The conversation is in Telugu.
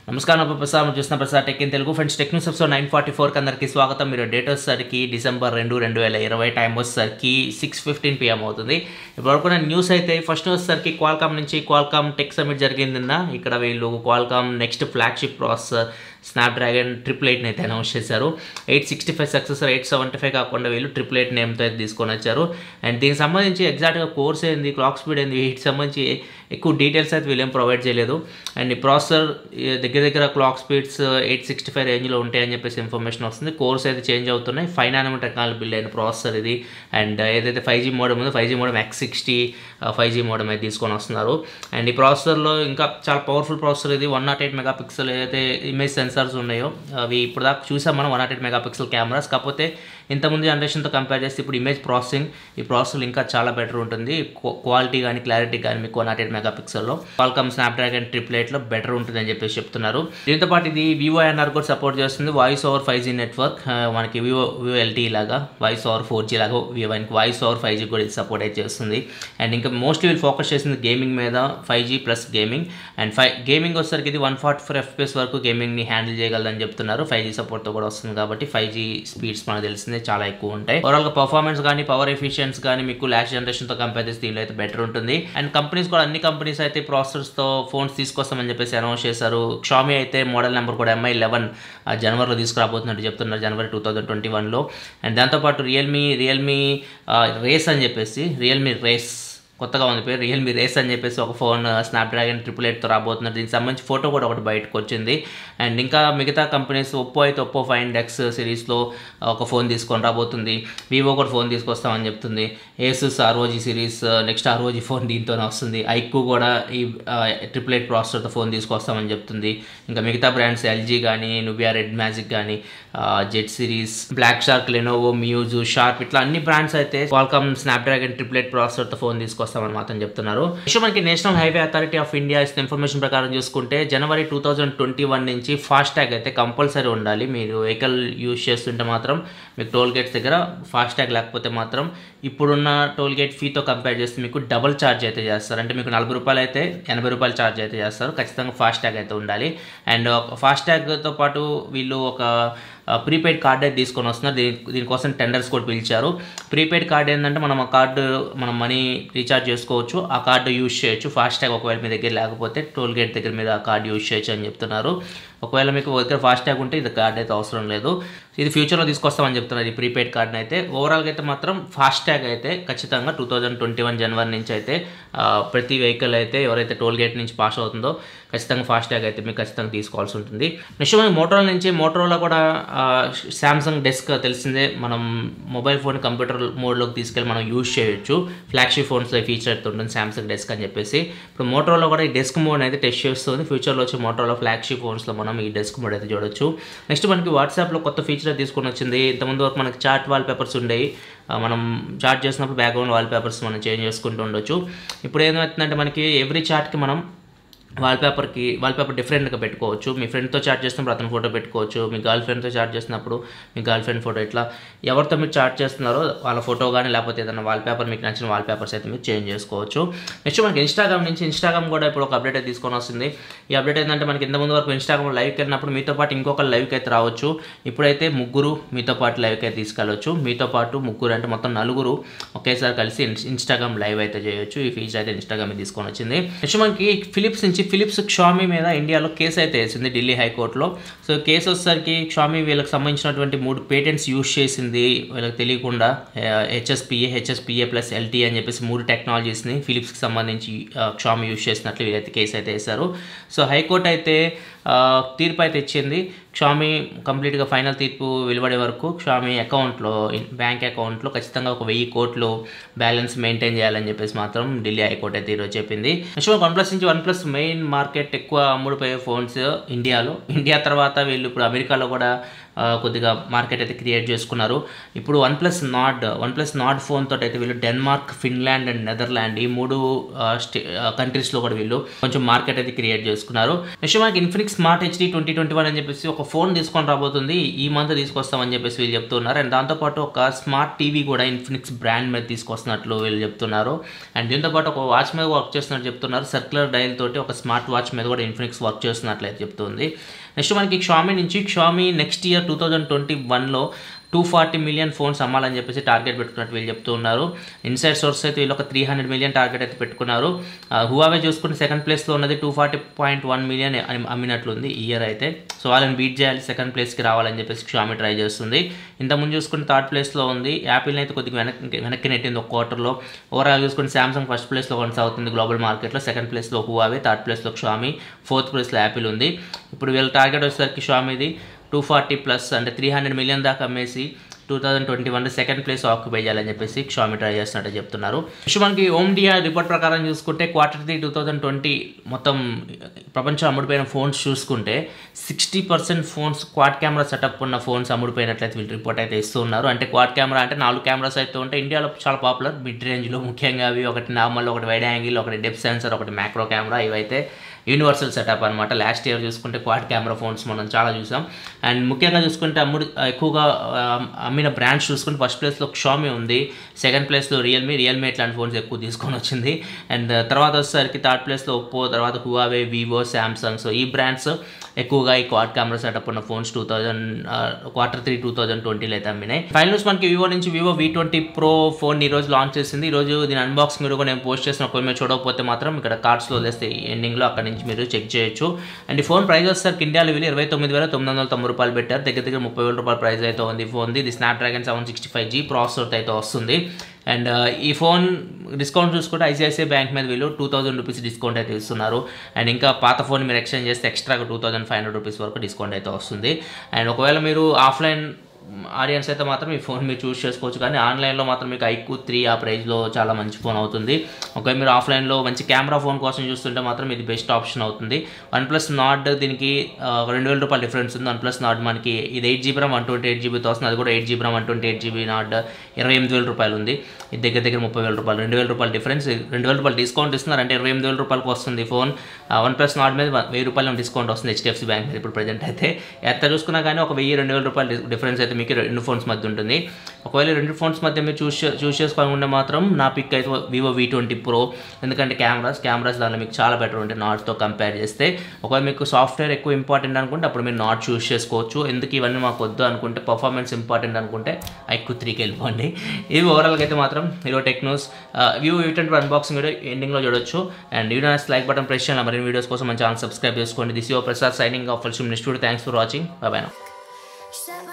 నమస్కారం అప్పుడు ప్రసాద్ మీరు చూస్తున్న Prasad tech in Telugu friends tech news episode nine forty ఫోర్కి అందరికీ స్వాగతం మీరు డేట్ వచ్చేసరికి డిసెంబర్ రెండు రెండు వేల ఇరవై టైం వచ్చేసరికి సిక్స్ ఫిఫ్టీన్ పిఎం అవుతుంది ఇప్పుడు న్యూస్ అయితే ఫస్ట్ వచ్చేసరికి క్వాల్కామ్ నుంచి క్వాల్కామ్ టెక్ సమిట్ జరిగింది నిన్న ఇక్కడ వీళ్ళు Qualcomm next flagship processor Snapdragon triple ఎయిట్ని అయితే అనౌన్స్ చేశారు eight sixty five successor eight seventy five కాకుండా వీళ్ళు ట్రిపుల్ ఎయిట్ నేమ్తో అయితే తీసుకొని వచ్చారు అండ్ దీనికి సంబంధించి ఎగ్జాక్ట్గా కోర్స్ ఏంది క్లాక్ స్పీడ్ ఏంది వీటికి సంబంధించి ఎక్కువ డీటెయిల్స్ అయితే వీళ్ళు ఏం ప్రొవైడ్ చేయలేదు అండ్ ఈ ప్రాసెసర్ దగ్గర దగ్గర clock speeds eight sixty five రేంజ్లో ఉంటాయని చెప్పేసి ఇన్ఫర్మేషన్ వస్తుంది కోర్స్ అయితే చేంజ్ అవుతున్నాయి ఫైవ్ నానోమీటర్ టెక్నాలజీ బిల్డ్ అయిన ప్రాసెసర్ ఇది అండ్ ఏదైతే ఫైవ్ జీ మోడమ్ ఉందో five G modem X sixty five G modem అయితే తీసుకొని వస్తున్నారు అండ్ ఈ ప్రాసెసర్లో ఇంకా చాలా పవర్ఫుల్ ప్రాసెసర్ ఇది one nought eight mega pixel ఏదైతే ఇమేజ్ సెన్సార్స్ ఉన్నాయో అవి ఇప్పుడు దాకా చూసాం మనం one nought eight mega pixel cameras కాకపోతే ఇంతకుముందు జనరేషన్తో కంపేర్ చేస్తే ఇప్పుడు ఇమేజ్ ప్రాసెసింగ్ ఈ ప్రాసెసర్ ఇంకా చాలా బెటర్ ఉంటుంది క్వాలిటీ కానీ క్లారిటీ కానీ మీకు వన్ నాట్ ఎయిట్ మెగా పిక్సెల్లో కాల్కమ్ స్నాప్డ్రాగన్ ట్రిపుల్ ఎయిట్లో బెటర్ ఉంటుంది అని చెప్పేసి చెప్తున్నారు దీంతో పాటు ఇది వివో ఎన్ఆర్ కూడా సపోర్ట్ చేస్తుంది voice over five G network మనకి వివో వివో ఎల్టీ లాగా వాయిస్ ఓవర్ ఫోర్ జీ లాగా వివోకి వాయిస్ ఓవర్ ఫైవ్ జీ కూడా ఇది సపోర్ట్ అయితే చేస్తుంది అండ్ ఇంకా మోస్ట్లీ వీళ్ళు ఫోకస్ చేసింది గేమింగ్ మీద five G plus gaming and five gaming వచ్చేసరికి ఇది వన్ ఫార్టీ ఫోర్ ఎఫ్పిఎస్ వరకు గేమింగ్ని హ్యాండిల్ చేయగలదని చెప్తున్నారు ఫైవ్ జీ సపోర్ట్తో కూడా వస్తుంది కాబట్టి ఫైవ్ జీ స్పీడ్స్ మనకు తెలిసిందే చాలా ఎక్కువ ఉంటాయి ఓవరాల్గా పర్ఫార్మెన్స్ కానీ పవర్ ఎఫిషియన్స్ కానీ మీకు లాస్ట్ జనరేషన్తో కంపేర్ చేస్తే దీనిలో అయితే బెటర్ ఉంటుంది అండ్ కంపెనీస్ కూడా అన్ని కంపెనీస్ అయితే ప్రాసెసర్స్తో ఫోన్స్ తీసుకొస్తామని చెప్పేసి అనౌన్స్ చేశారు షామీ అయితే మోడల్ నెంబర్ కూడా ఎంఐ లెవెన్ జనవరిలో తీసుకురాబోతున్నట్టు చెప్తున్నారు జనవరి టూ థౌజండ్ ట్వంటీ వన్లో అండ్ దాంతోపాటు రియల్మీ రియల్మీ రేస్ అని చెప్పేసి రియల్మీ రేస్ కొత్తగా ఉంది పేరు రియల్మీ రేస్ అని చెప్పేసి ఒక ఫోన్ స్నాప్డ్రాగన్ ట్రిపుల్ ఎయిట్తో రాబోతున్నారు దీనికి సంబంధించి ఫోటో కూడా ఒకటి బయటకు వచ్చింది అండ్ ఇంకా మిగతా కంపెనీస్ ఒప్పో అయితే ఒప్పో ఫైన్ ఎక్స్ సిరీస్లో ఒక ఫోన్ తీసుకొని రాబోతుంది వివో కూడా ఫోన్ తీసుకొస్తామని చెప్తుంది Asus ROG series next ROG phone దీంతోనే వస్తుంది ఐక్యూ కూడా ఈ ట్రిపుల్ ఎయిట్ ప్రాసెసర్తో ఫోన్ తీసుకొస్తామని చెప్తుంది ఇంకా మిగతా బ్రాండ్స్ ఎల్జీ కానీ నుబియా రెడ్ మ్యాజిక్ కానీ jet series black shark Lenovo muse Sharp ఇట్లా అన్ని బ్రాండ్స్ అయితే క్వాల్కామ్ స్నాప్డ్రాగన్ ట్రిపుల్ ఎయిట్ ప్రాసెసర్తో ఫోన్ తీసుకొస్తామని మాత్రం చెప్తున్నారు నెక్స్ట్ మనకి national highway authority of India ఇస్తున్న ఇన్ఫర్మేషన్ ప్రకారం చూసుకుంటే జనవరి టూ థౌజండ్ ట్వంటీ వన్ నుంచి ఫాస్ట్ ట్యాగ్ అయితే కంపల్సరీ ఉండాలి మీరు వెహికల్ యూజ్ చేస్తుంటే మాత్రం మీకు టోల్ గేట్స్ దగ్గర ఫాస్ట్ ట్యాగ్ లేకపోతే మాత్రం ఇప్పుడున్న టోల్ గేట్ ఫీతో కంపేర్ చేస్తే మీకు డబుల్ ఛార్జ్ అయితే చేస్తారు అంటే మీకు నలభై రూపాయలు అయితే ఎనభై రూపాయలు ఛార్జ్ అయితే చేస్తారు ఖచ్చితంగా ఫాస్ట్ ట్యాగ్ అయితే ఉండాలి అండ్ ఫాస్ట్ ట్యాగ్తో పాటు వీళ్ళు ఒక ప్రీపెయిడ్ కార్డ్ అయితే తీసుకొని వస్తున్నారు దీని దీనికోసం టెండర్స్ కూడా పిలిచారు ప్రీపెయిడ్ కార్డ్ ఏంటంటే మనం ఆ కార్డు మనం మనీ రీఛార్జ్ చేసుకోవచ్చు ఆ కార్డు యూజ్ చేయొచ్చు ఫాస్ట్ ట్యాగ్ ఒకవేళ మీ దగ్గర లేకపోతే టోల్ గేట్ దగ్గర మీద ఆ కార్డు యూజ్ చేయొచ్చు అని చెప్తున్నారు ఒకవేళ మీకు దగ్గర ఫాస్ట్ ట్యాగ్ ఉంటే ఇది కార్డ్ అయితే అవసరం లేదు ఇది ఫ్యూచర్లో తీసుకొస్తామని చెప్తున్నారు ఈ ప్రీపెయిడ్ కార్డ్ని అయితే ఓవరాల్గా అయితే మాత్రం ఫాస్ట్ ట్యాగ్ అయితే ఖచ్చితంగా టూ థౌజండ్ ట్వంటీ వన్ జనవరి నుంచి అయితే ప్రతి వెహికల్ అయితే ఎవరైతే టోల్ గేట్ నుంచి పాస్ అవుతుందో ఖచ్చితంగా ఫాస్ట్ ట్యాగ్ అయితే మీకు ఖచ్చితంగా తీసుకోవాల్సి ఉంటుంది నెక్స్ట్ మనకి మోటరోలా నుంచి మోటరోలా కూడా శాంసంగ్ డెస్క్ తెలిసిందే మనం మొబైల్ ఫోన్ కంప్యూటర్ మోడ్లోకి తీసుకెళ్ళి మనం యూజ్ చేయొచ్చు ఫ్లాగ్షిప్ ఫోన్స్లో ఫీచర్ అయితే ఉంటుంది శాంసంగ్ డెస్క్ అని చెప్పేసి ఇప్పుడు మోటరోలా కూడా ఈ డెస్క్ మోడ్ అయితే టెస్ట్ చేస్తుంది ఫ్యూచర్లో వచ్చే మోటరోలా ఫ్లాగ్షిప్ ఫోన్స్లో మనం ఈ డెస్క్ మోడ్ అయితే చూడొచ్చు నెక్స్ట్ మనకి వాట్సాప్లో కొత్త ఫీచర్ తీసుకొని వచ్చింది ఇంతకుముందు వరకు మనకి చాట్ వాల్ పేపర్స్ ఉండేవి మనం చాట్ చేసినప్పుడు బ్యాక్గ్రౌండ్ వాల్ పేపర్స్ మనం చేంజ్ చేసుకుంటూ ఉండొచ్చు ఇప్పుడు ఏమవుతుందంటే మనకి ఎవ్రీ చాట్కి మనం వాల్పేపర్కి వాల్పేపర్ డిఫరెంట్గా పెట్టుకోవచ్చు మీ ఫ్రెండ్తో చాట్ చేస్తున్నప్పుడు అతని ఫోటో పెట్టుకోవచ్చు మీ గర్ల్ ఫ్రెండ్తో చాట్ చేసినప్పుడు మీ గర్ల్ ఫ్రెండ్ ఫోటో ఇట్లా ఎవరితో మీరు చాట్ చేస్తున్నారో వాళ్ళ ఫోటో కానీ లేకపోతే ఏదైనా వాల్పేపర్ మీకు నచ్చిన వాల్పేపర్స్ అయితే మీరు చేంజ్ చేసుకోవచ్చు నెక్స్ట్ మనకి ఇన్స్టాగ్రామ్ నుంచి ఇన్స్టాగ్రామ్ కూడా ఇప్పుడు ఒక అప్డేట్ అయితే తీసుకొని వస్తుంది ఈ అప్డేట్ ఏంటంటే మనకి ఇంత ముందు వరకు ఇన్స్టాగ్రామ్ లైవ్కి వెళ్ళినప్పుడు మీతో పాటు ఇంకొక లైవ్కి అయితే రావచ్చు ఇప్పుడైతే ముగ్గురు మీతో పాటు లైవ్కి అయితే తీసుకెళ్ళవచ్చు మీతో పాటు ముగ్గురు అంటే మొత్తం నలుగురు ఒకేసారి కలిసి ఇన్స్టాగ్రామ్ లైవ్ అయితే చేయొచ్చు ఈ ఫీచర్ అయితే ఇన్స్టాగ్రామ్ తీసుకొని వచ్చింది నెక్స్ట్ మనకి ఫిలిప్స్ నుంచి ఫిలిప్స్ క్షామీ మీద ఇండియాలో కేసు అయితే వేసింది ఢిల్లీ హైకోర్టులో సో కేసు వచ్చేసరికి క్షామీ వీళ్ళకి సంబంధించినటువంటి మూడు పేటెంట్స్ యూజ్ చేసింది వీళ్ళకి తెలియకుండా హెచ్ఎస్పిఏ హెచ్ఎస్పిఏ ప్లస్ ఎల్టీ అని చెప్పేసి మూడు టెక్నాలజీస్ని ఫిలిప్స్కి సంబంధించి క్షామీ యూజ్ చేసినట్లు వీళ్ళైతే కేసు అయితే వేశారు సో హైకోర్టు అయితే తీర్పు అయితే ఇచ్చింది క్షామీ కంప్లీట్గా ఫైనల్ తీర్పు వెలువడే వరకు క్షామీ అకౌంట్లో బ్యాంక్ అకౌంట్లో ఖచ్చితంగా ఒక వెయ్యి కోట్లు బ్యాలెన్స్ మెయింటైన్ చేయాలని చెప్పేసి మాత్రం ఢిల్లీ హైకోర్టు అయితే ఈరోజు చెప్పింది నెక్స్ట్ వన్ ప్లస్ నుంచి వన్ ప్లస్ మెయిన్ మార్కెట్ ఎక్కువ అమ్ముడుపోయే ఫోన్స్ ఇండియాలో ఇండియా తర్వాత వీళ్ళు ఇప్పుడు అమెరికాలో కూడా ఆ, కొద్దిగా మార్కెట్ అయితే క్రియేట్ చేసుకున్నారు ఇప్పుడు OnePlus Nord OnePlus Nord phone తోటి అయితే వీళ్ళు డెన్మార్క్ ఫిన్లాండ్ అండ్ నెదర్లాండ్ ఈ మూడు ఆ, స్టే కంట్రీస్లో కూడా వీళ్ళు కొంచెం మార్కెట్ అయితే క్రియేట్ చేసుకున్నారు నెక్స్ట్ మనకి Infinix smart HD twenty twenty one అని చెప్పేసి ఒక ఫోన్ తీసుకొని రాబోతుంది ఈ మంత్ తీసుకొస్తామని చెప్పేసి వీళ్ళు చెప్తున్నారు అండ్ దాంతోపాటు ఒక స్మార్ట్ టీవీ కూడా ఇన్ఫినిక్స్ బ్రాండ్ మీద తీసుకొస్తున్నట్లు వీళ్ళు చెప్తున్నారు అండ్ దీంతోపాటు ఒక వాచ్ మీద వర్క్ చేస్తున్నట్టు చెప్తున్నారు సర్క్యులర్ డైల్ తోటి ఒక స్మార్ట్ వాచ్ మీద కూడా ఇన్ఫినిక్స్ వర్క్ చేస్తున్నట్లయితే చెప్తుంది నెక్స్ట్ మనకి షామీ నుంచి Xiaomi next year two thousand twenty వన్లో టూ ఫార్టీ మిలియన్ ఫోన్స్ అమ్మాలని చెప్పేసి టార్గెట్ పెట్టుకున్నట్టు వీళ్ళు చెప్తూ ఉన్నారు ఇన్సైడ్ సోర్స్ అయితే వీళ్ళు ఒక త్రీ హండ్రెడ్ మిలియన్ టార్గెట్ అయితే పెట్టుకున్నారు హువావే చూసుకుంటే సెకండ్ ప్లేస్లో ఉన్నది two forty point one million అమ్మినట్లుంది ఈ ఇయర్ అయితే సో వాళ్ళని బీట్ చేయాలి సెకండ్ ప్లేస్కి రావాలని చెప్పేసి షామీ ట్రై చేస్తుంది ఇంతకుముందు చూసుకుంటే థర్డ్ ప్లేస్లో ఉంది యాపిల్ అయితే కొద్దిగా వెనక్కి వెనక్కి నెట్టింది ఒక క్వార్టర్లో ఓవరాల్ చూసుకుంటే సామ్సంగ్ ఫస్ట్ ప్లేస్లో కొనసాగుతుంది గ్లోబల్ మార్కెట్లో సెకండ్ ప్లేస్లో హువావే థర్డ్ ప్లేస్లో షామీ ఫోర్త్ ప్లేస్లో యాపిల్ ఉంది ఇప్పుడు వీళ్ళ టార్గెట్ వచ్చేసరికి షామీది టూ ఫార్టీ ప్లస్ అంటే త్రీ హండ్రెడ్ మిలియన్ దాకా అమ్మేసి two thousand twenty one second place occupy చేయాలని చెప్పేసి షామి ట్రై చేస్తున్నట్టు చెప్తున్నారు నెక్స్ట్ మనకి ఓమ్ డియా రిపోర్ట్ ప్రకారం చూసుకుంటే quarter three two thousand twenty మొత్తం ప్రపంచం అమ్ముడిపోయిన ఫోన్స్ చూసుకుంటే sixty percent phones quad camera setup ఉన్న ఫోన్స్ అమ్ముడిపోయినట్లయితే వీళ్ళు రిపోర్ట్ అయితే ఇస్తున్నారు అంటే క్వాడ్ కెమెరా అంటే నాలుగు కెమెరాస్ అయితే ఉంటాయి ఇండియాలో చాలా పాపులర్ మిడ్ రేంజ్లో ముఖ్యంగా అవి ఒకటి నార్మల్ ఒకటి వైడ్ యాంగిల్ ఒకటి డెప్ సెన్సర్ ఒకటి మ్యాక్రో కెమెరా ఇవైతే యూనివర్సల్ సెటప్ అనమాట లాస్ట్ ఇయర్ చూసుకుంటే క్వాడ్ కెమెరా ఫోన్స్ మనం చాలా చూసాం అండ్ ముఖ్యంగా చూసుకుంటే అమ్ముడు ఎక్కువగా ఆ, అమ్మిన బ్రాండ్స్ చూసుకుంటే ఫస్ట్ ప్లేస్లో షామీ ఉంది సెకండ్ ప్లేస్లో రియల్మీ రియల్మీ ఇట్లాంటి ఫోన్స్ ఎక్కువ తీసుకొని వచ్చింది అండ్ తర్వాత వచ్చేసరికి థర్డ్ ప్లేస్లో ఒప్పో తర్వాత హువావే వివో శాంసంగ్ సో ఈ బ్రాండ్స్ ఎక్కువగా ఈ క్వాడ్ కెమెరా సెటప్ ఉన్న phones two thousand quarter three two thousand ట్వంటీలో అయితే అమ్మినాయి ఫైనల్ న్యూస్ మనకి వివో నుంచి Vivo V twenty pro phone ఈ రోజు లాంచ్ చేసింది ఈ రోజు దీని అన్బాక్సింగ్ వీడియో కూడా నేను పోస్ట్ చేసిన ఒకవేళ మీరు చూడకపోతే మాత్రం ఇక్కడ కార్డ్స్లో వదిలేస్తే ఎండింగ్లో అక్కడ నుంచి మీరు చెక్ చేయొచ్చు అండ్ ఈ ఫోన్ ప్రైస్ వచ్చేసరికి ఇండియాలో వీళ్ళు ఇరవై తొమ్మిది వేల తొమ్మిది వందల తొంభై రూపాయలు పెట్టారు దగ్గర దగ్గర ముప్పై వేల రూపాయల ప్రైస్ అయితే ఉంది ఈ ఫోన్ది ఇది Snapdragon seven sixty five G processor అయితే వస్తుంది అండ్ ఈ ఫోన్ డిస్కౌంట్ చూసుకుంటే ఐసిఐసిఐ బ్యాంక్ మీద వీళ్ళు టూ థౌసండ్ రూపీస్ డిస్కౌంట్ అయితే ఇస్తున్నారు అండ్ ఇంకా పాత ఫోన్ మీరు ఎక్స్చేంజ్ చేస్తే ఎక్స్ట్రాగా two thousand five hundred rupees వరకు డిస్కౌంట్ అయితే వస్తుంది అండ్ ఒకవేళ మీరు ఆఫ్లైన్ ఆడియన్స్ అయితే మాత్రం ఈ ఫోన్ మీరు చూస్ చేసుకోవచ్చు కానీ ఆన్లైన్లో మాత్రం మీకు ఐక్యూ త్రీ ఆ ప్రైస్లో చాలా మంచి ఫోన్ అవుతుంది ఒకవేళ మీరు ఆఫ్లైన్లో మంచి కెమెరా ఫోన్ కోసం చూస్తుంటే మాత్రం ఇది బెస్ట్ ఆప్షన్ అవుతుంది వన్ ప్లస్ నాట్ దీనికి ఆ, రెండు వేల రూపాయల డిఫరెన్స్ ఉంది వన్ ప్లస్ నాట్ మనకి ఇది eight GB RAM one twenty eight జీబీతో వస్తుంది అది కూడా eight GB RAM one twenty eight GB Nord ఇరవై ఎనిమిది వేల రూపాయలు ఉంది ఇది దగ్గర దగ్గర ముప్పై వేల రూపాయలు రెండు వేల రూపాయల డిఫరెన్స్ రెండు వేల రూపాయలు డిస్కౌంట్ ఇస్తున్నారు అంటే ఇరవై ఎనిమిది వేల రూపాయలకు వస్తుంది ఫోన్ వన్ ప్లస్ నాట్ మీద వెయ్యి రూపాయలు డిస్కౌంట్ వస్తుంది హెచ్డిఎఫ్సి బ్యాంక్ మీద ఇప్పుడు ప్రజెంట్ అయితే ఎంత చూసుకున్నా కానీ ఒక వెయ్యి రెండు వేల రూపాయల డిఫరెన్స్ అయితే మీకు రెండు ఫోన్స్ మధ్య ఉంటుంది ఒకవేళ ఈ రెండు ఫోన్స్ మధ్య మీరు చూస్ చూస్ చేసుకోవాలనుకుంటే మాత్రం నా పిక్ అయితే వివో వి ట్వంటీ ప్రో ఎందుకంటే కెమెరాస్ కెమెరాస్ దానిలో మీకు చాలా బెటర్ ఉంటాయి నాట్తో కంపేర్ చేస్తే ఒకవేళ మీకు సాఫ్ట్వేర్ ఎక్కువ ఇంపార్టెంట్ అనుకుంటే అప్పుడు మీరు నాట్ చూస్ చేసుకోవచ్చు ఎందుకు ఇవన్నీ మాకు వద్దు అనుకుంటే పర్ఫార్మెన్స్ ఇంపార్టెంట్ అనుకుంటే ఐక్యూ త్రీకి వెళ్ళిపోండి ఇవి ఓవరాల్గా అయితే మాత్రం హీరో టెక్నోస్ వ్యూ ఇటువంటి అన్బాక్సింగ్ వీడియో ఎండింగ్లో చూడొచ్చు and video like button press చేయాలి మరిన్ని వీడియోస్ కోసం మన ఛానల్ సబ్స్క్రైబ్ చేసుకోండి this your Prasad signing off next video thanks for watching bye bye Set my